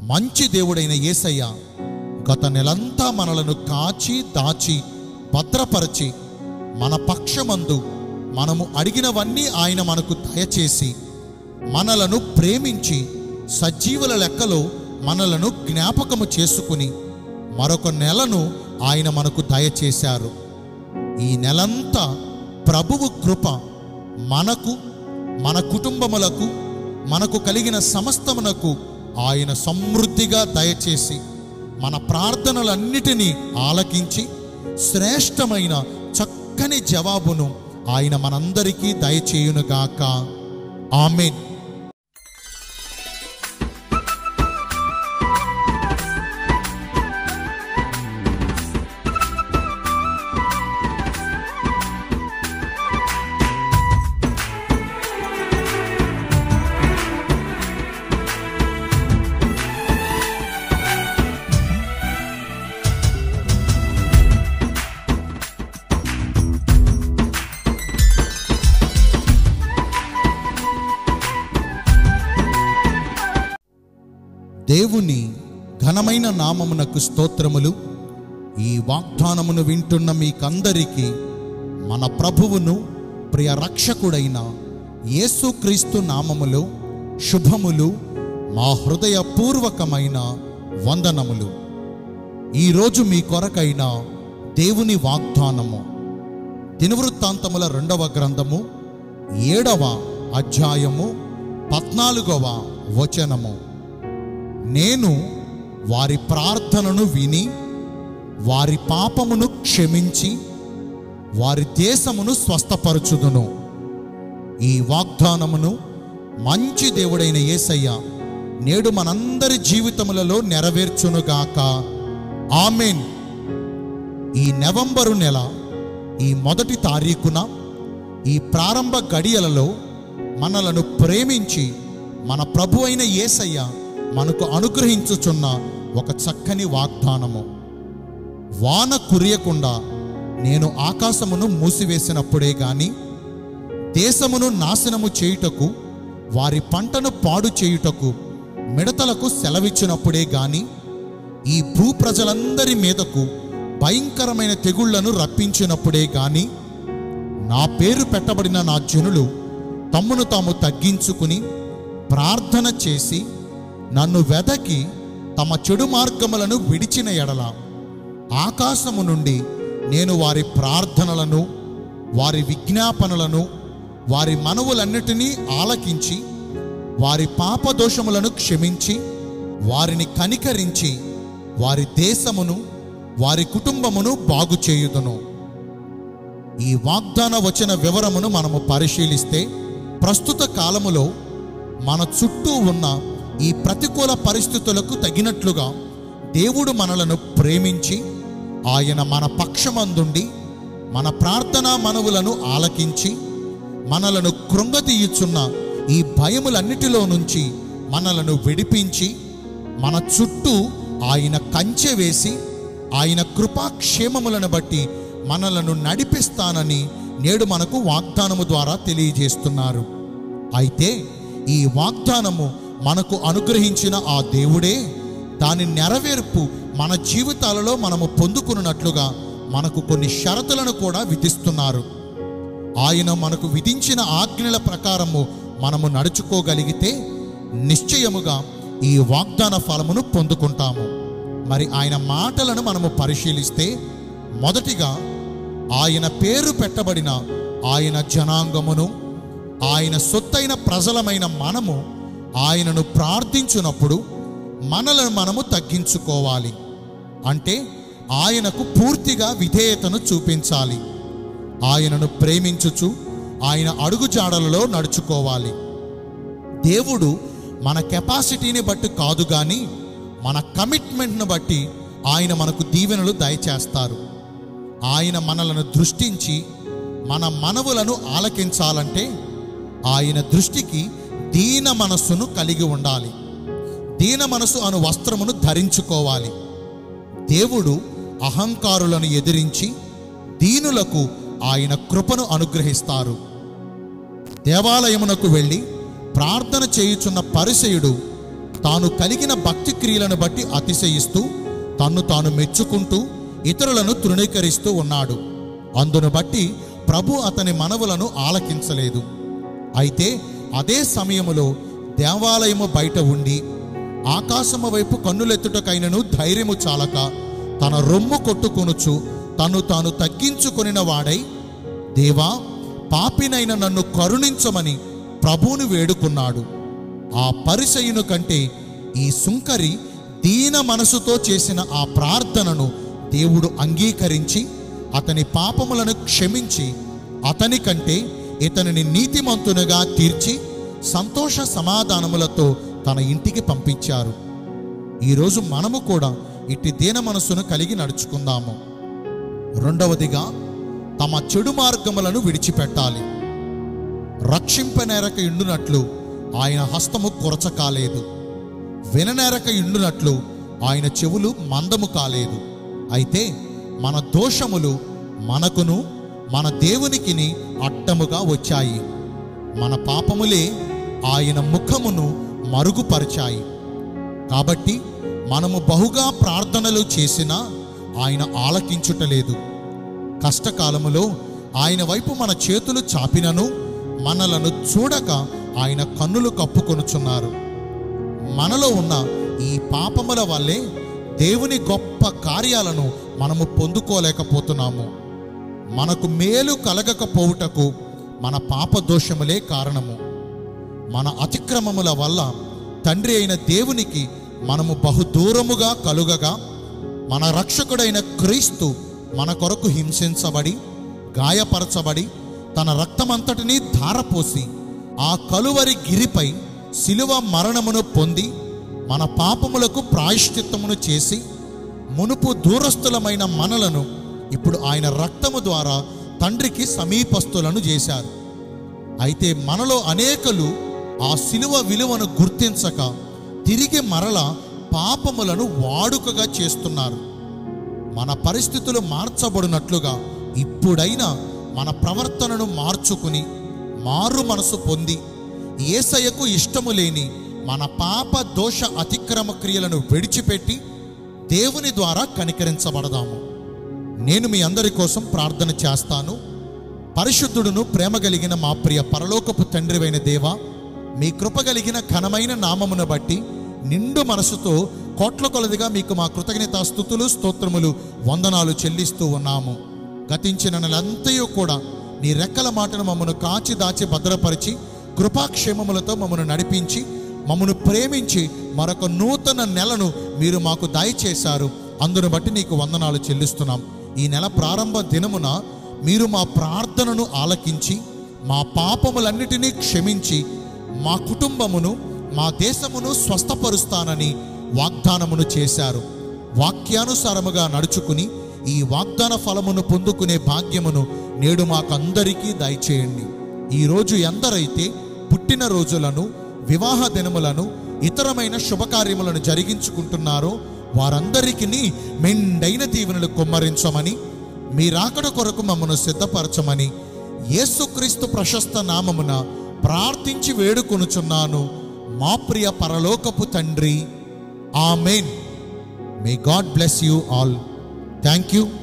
మంచి దేవుడైన యేసయ్య గత నెలంతా మనలను కాచి దాచి భద్రపరచి మన పక్షమందు మనము అడిగినవన్నీ ఆయన మనకు దయచేసి మనలను ప్రేమించి సజీవుల లెక్కలో మనలను జ్ఞాపకము చేసుకుని మరొక నెలను ఆయన మనకు దయచేశారు ఈ నెలంతా ప్రభువు కృప మనకు మన కుటుంబములకు మనకు కలిగిన సమస్తమునకు ఆయన సమృద్ధిగా దయచేసి మన ప్రార్థనలన్నిటినీ ఆలకించి శ్రేష్టమైన చక్కని జవాబును ఆయన మనందరికీ దయచేయునుగాక ఆమెన్ దేవుని ఘనమైన నామమునకు స్తోత్రములు ఈ వాగ్దానమును వింటున్న మీకందరికీ మన ప్రభువును ప్రియ రక్షకుడైన యేసుక్రీస్తు నామములో శుభములు మా హృదయపూర్వకమైన వందనములు ఈరోజు మీ కొరకైన దేవుని వాగ్దానము దినవృత్తాంతముల రెండవ గ్రంథము ఏడవ అధ్యాయము పద్నాలుగవ వచనము నేను వారి ప్రార్థనను విని వారి పాపమును క్షమించి వారి దేశమును స్వస్థపరచుదును ఈ వాగ్దానమును మంచి దేవుడైన యేసయ్య నేడు మనందరి జీవితములలో నెరవేర్చునుగాక ఆమెన్ ఈ నవంబరు నెల ఈ మొదటి తారీఖున ఈ ప్రారంభ గడియలలో మనలను ప్రేమించి మన ప్రభు అయిన యేసయ్య మనకు అనుగ్రహించుచున్న ఒక చక్కని వాగ్దానము వాన కురియకుండా నేను ఆకాశమును మూసివేసినప్పుడే గాని దేశమును నాశనము చేయుటకు వారి పంటను పాడు చేయుటకు మిడతలకు సెలవిచ్చినప్పుడే గాని ఈ భూ ప్రజలందరి మీదకు భయంకరమైన తెగుళ్లను రప్పించినప్పుడే గాని నా పేరు పెట్టబడిన నా జనులు తమ్మును తాము తగ్గించుకుని ప్రార్థన చేసి నన్ను వెదకి తమ చెడు మార్గములను విడిచిన ఎడల ఆకాశము నుండి నేను వారి ప్రార్థనలను వారి విజ్ఞాపనలను వారి మనవులన్నిటినీ ఆలకించి వారి పాపదోషములను క్షమించి వారిని కనికరించి వారి దేశమును వారి కుటుంబమును బాగు చేయుదును ఈ వాగ్దాన వచన వివరమును మనము పరిశీలిస్తే ప్రస్తుత కాలములో మన చుట్టూ ఉన్న ఈ ప్రతికూల పరిస్థితులకు తగినట్లుగా దేవుడు మనలను ప్రేమించి ఆయన మన పక్షమందుండి మన ప్రార్థనా మనవులను ఆలకించి మనలను కృంగతీయుచున్న ఈ భయములన్నిటిలో నుంచి మనలను విడిపించి మన చుట్టూ ఆయన కంచె వేసి ఆయన కృపాక్షేమములను బట్టి మనలను నడిపిస్తానని నేడు మనకు వాగ్దానము ద్వారా తెలియజేస్తున్నారు అయితే ఈ వాగ్దానము మనకు అనుగ్రహించిన ఆ దేవుడే దాని నెరవేర్పు మన జీవితాలలో మనము పొందుకున్నట్లుగా మనకు కొన్ని షరతులను కూడా విధిస్తున్నారు ఆయన మనకు విధించిన ఆజ్ఞల ప్రకారము మనము నడుచుకోగలిగితే నిశ్చయముగా ఈ వాగ్దాన ఫలమును పొందుకుంటాము మరి ఆయన మాటలను మనము పరిశీలిస్తే మొదటిగా ఆయన పేరు పెట్టబడిన ఆయన జనాంగమును ఆయన సొత్తైన ప్రజలమైన మనము ఆయనను ప్రార్థించున్నప్పుడు మనలను మనము తగ్గించుకోవాలి అంటే ఆయనకు పూర్తిగా విధేయతను చూపించాలి ఆయనను ప్రేమించుచు ఆయన అడుగుజాడలలో నడుచుకోవాలి దేవుడు మన కెపాసిటీని బట్టి కాదు కానీ మన కమిట్మెంట్ను బట్టి ఆయన మనకు దీవెనలు దయచేస్తారు ఆయన మనలను దృష్టించి మన మనవులను ఆలకించాలంటే ఆయన దృష్టికి దీన మనస్సును కలిగి ఉండాలి దీన మనసు అను వస్త్రమును ధరించుకోవాలి దేవుడు అహంకారులను ఎదిరించి దీనులకు ఆయన కృపను అనుగ్రహిస్తారు దేవాలయమునకు వెళ్ళి ప్రార్థన చేయుచున్న పరిసయుడు తాను కలిగిన భక్తి క్రియలను బట్టి అతిశయిస్తూ తన్ను తాను మెచ్చుకుంటూ ఇతరులను తృణీకరిస్తూ ఉన్నాడు అందును బట్టి ప్రభు అతని మనవులను ఆలకించలేదు అయితే అదే సమయములో దేవాలయము బయట ఉండి ఆకాశము వైపు కన్నులెత్తుటకైనను ధైర్యము చాలక తన రొమ్ము కొట్టుకొనుచు తను తాను తగ్గించుకొనిన వాడై దేవా పాపినైన నన్ను కరుణించమని ప్రభువుని వేడుకున్నాడు ఆ పరిసయును కంటే ఈ సుంకరి దీన మనసుతో చేసిన ఆ ప్రార్థనను దేవుడు అంగీకరించి అతని పాపములను క్షమించి అతని కంటే ఇతనిని నీతిమంతునిగా తీర్చి సంతోష సమాధానములతో తన ఇంటికి పంపించారు ఈరోజు మనము కూడా ఇట్టి దీన మనసును కలిగి నడుచుకుందాము రెండవదిగా తమ చెడు మార్గములను విడిచిపెట్టాలి రక్షింపనేరక ఇండునట్లు ఆయన హస్తము కొరచ కాలేదు విననేరక ఇండునట్లు ఆయన చెవులు మందము కాలేదు అయితే మన దోషములు మనకును మన దేవునికిని అడ్డముగా వచ్చాయి మన పాపములే ఆయన ముఖమును మరుగుపరిచాయి కాబట్టి మనము బహుగా ప్రార్థనలు చేసినా ఆయన ఆలకించుటలేదు కష్టకాలములో ఆయన వైపు మన చేతులు చాపినను మనలను చూడక ఆయన కన్నులు కప్పుకొనుచున్నారు మనలో ఉన్న ఈ పాపముల వల్లే దేవుని గొప్ప కార్యాలను మనము పొందుకోలేకపోతున్నాము మనకు మేలు కలగకపోవుటకు మన పాప దోషములే కారణము మన అతిక్రమముల వల్ల తండ్రి అయిన దేవునికి మనము బహుదూరముగా కలుగగా మన రక్షకుడైన క్రీస్తు మన కొరకు హింసించబడి గాయపరచబడి తన రక్తమంతటినీ ధారపోసి ఆ కలువరి గిరిపై శిలువ మరణమును పొంది మన పాపములకు ప్రాయశ్చిత్తమును చేసి మునుపు దూరస్థులమైన మనలను ఇప్పుడు ఆయన రక్తము ద్వారా తండ్రికి సమీపస్తులను చేశారు అయితే మనలో అనేకలు ఆ శిలువ విలువను గుర్తించక తిరిగి మరల పాపములను వాడుకగా చేస్తున్నారు మన పరిస్థితులు మార్చబడినట్లుగా ఇప్పుడైనా మన ప్రవర్తనను మార్చుకుని మారు మనసు పొంది ఏసయ్యకు ఇష్టము లేని మన పాప దోష అతిక్రమ క్రియలను విడిచిపెట్టి దేవుని ద్వారా కనికరించబడదాము నేను మీ అందరి కోసం ప్రార్థన చేస్తాను పరిశుద్ధుడును ప్రేమ కలిగిన మా ప్రియ పరలోకపు తండ్రివైన దేవా మీ కృప కలిగిన ఘనమైన నామమును బట్టి నిండు మనసుతో కోట్ల కొలదిగా మీకు మా కృతజ్ఞత స్థుతులు స్తోత్రములు వందనాలు చెల్లిస్తూ ఉన్నాము గతించిన నెలంతయు కూడా నీ రెక్కల మాటను మమ్మను కాచి దాచి భద్రపరిచి కృపాక్షేమములతో మమ్మను నడిపించి మమ్మను ప్రేమించి మరొక నూతన నెలను మీరు మాకు దయచేశారు అందును బట్టి నీకు వందనాలు చెల్లిస్తున్నాం ఈ నెల ప్రారంభ దినమున మీరు మా ప్రార్థనను ఆలకించి మా పాపములన్నిటినీ క్షమించి మా కుటుంబమును మా దేశమును స్వస్థపరుస్తానని వాగ్దానమును చేశారు వాక్యానుసారముగా నడుచుకుని ఈ వాగ్దాన ఫలమును పొందుకునే భాగ్యమును నేడు మాకందరికీ దయచేయండి ఈరోజు ఎందరైతే పుట్టిన రోజులను వివాహ దినములను ఇతరమైన శుభకార్యములను జరిగించుకుంటున్నారో వారందరికీ మెండైన దీవెనలు కుమ్మరించమని మీ రాకడ కొరకు మమ్మను సిద్ధపరచమని యేసుక్రీస్తు ప్రశస్త నామమున ప్రార్థించి వేడుకొనుచున్నాను మా ప్రియ పరలోకపు తండ్రి amen may God bless you all thank you